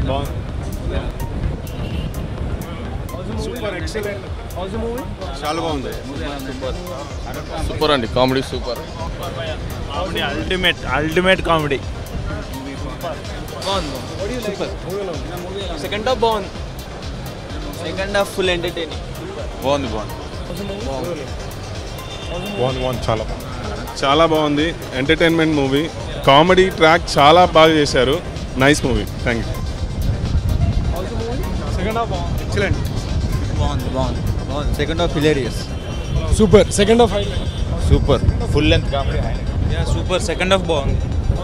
చాలా బాగుంది సూపర్ అండి comedy super comedy ultimate ultimate comedy second half బాగుంది సెకండ్ హాఫ్ ఫుల్ ఎంటర్టైనింగ్ బాగుంది బాగుంది బాగుంది బాగుంది చాలా బాగుంది చాలా బాగుంది ఎంటర్టైన్మెంట్ మూవీ కామెడీ ట్రాక్ చాలా బాగా చేశారు nice movie thank you excellent బాగుంది బాగుంది బాగుంది second half hilarious super second half super full length comedy super second half బాగుంది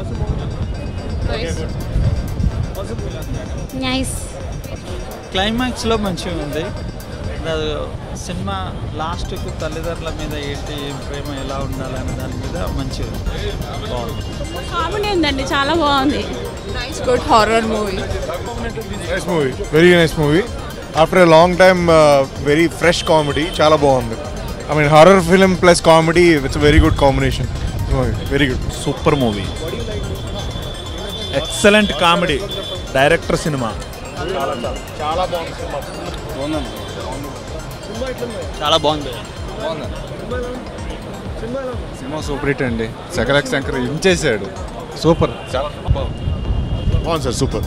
నైస్ క్లైమాక్స్లో మంచిగా ఉంది అది సినిమా లాస్ట్కు తల్లిదండ్రుల మీద ఏంటి ప్రేమ ఎలా ఉండాలనే దాని మీద మంచిగా ఉంది బాగుంది కామెడీ ఉందండి చాలా బాగుంది nice good horror movie nice movie very nice movie after a long time very fresh comedy చాలా బాగుంది I mean horror film plus comedy it's very good combination very good super movie excellent comedy director సినిమా చాలా బాగుంది cinema super hit అండి శకరక్ Shankar ఇంచేసాడు super చాలా బాగుంది sir super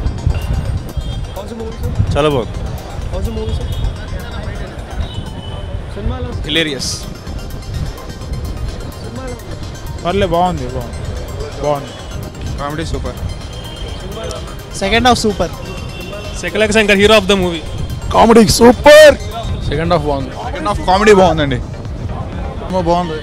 చాలా బాగుంది హిలేరియస్ పర్లే బాగుంది బాగుంది బాగుంది comedy super second half super సెకలక్ Shankar hero of the movie comedy super second half బాగుంది సెకండ్ హాఫ్ కామెడీ బాగుందండి బాగుంది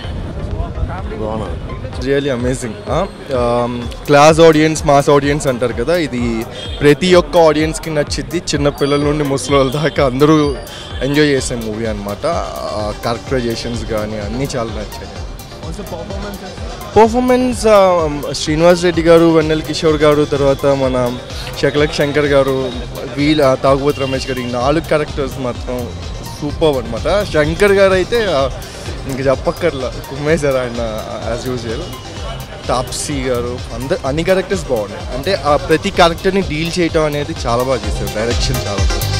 really amazing class audience mass audience అంటారు కదా ఇది ప్రతి ఒక్క ఆడియన్స్కి నచ్చిద్ది చిన్న పిల్లల నుండి ముసలి దాకా అందరూ ఎంజాయ్ చేసే మూవీ అనమాట క్యారెక్టరైజేషన్స్ కానీ అన్నీ చాలా నచ్చాయి పర్ఫార్మెన్స్ శ్రీనివాస్ రెడ్డి గారు వెన్నెల కిషోర్ గారు తర్వాత మన శకలక్ శంకర్ గారు వీల్ తాగుబోతు రమేష్ గారు ఈ నాలుగు క్యారెక్టర్స్ మాత్రం సూపర్ అనమాట శంకర్ గారు అయితే ఆ, ఇంక చెప్పక్కర్లా కుమ్మేశారు ఆయన యాజ్ యూజువల్ టాప్సీ గారు అందరు అన్ని క్యారెక్టర్స్ బాగున్నాయి అంటే ఆ ప్రతి క్యారెక్టర్ని డీల్ చేయటం అనేది చాలా బాగా చేశారు డైరెక్షన్ చాలా బాగుంది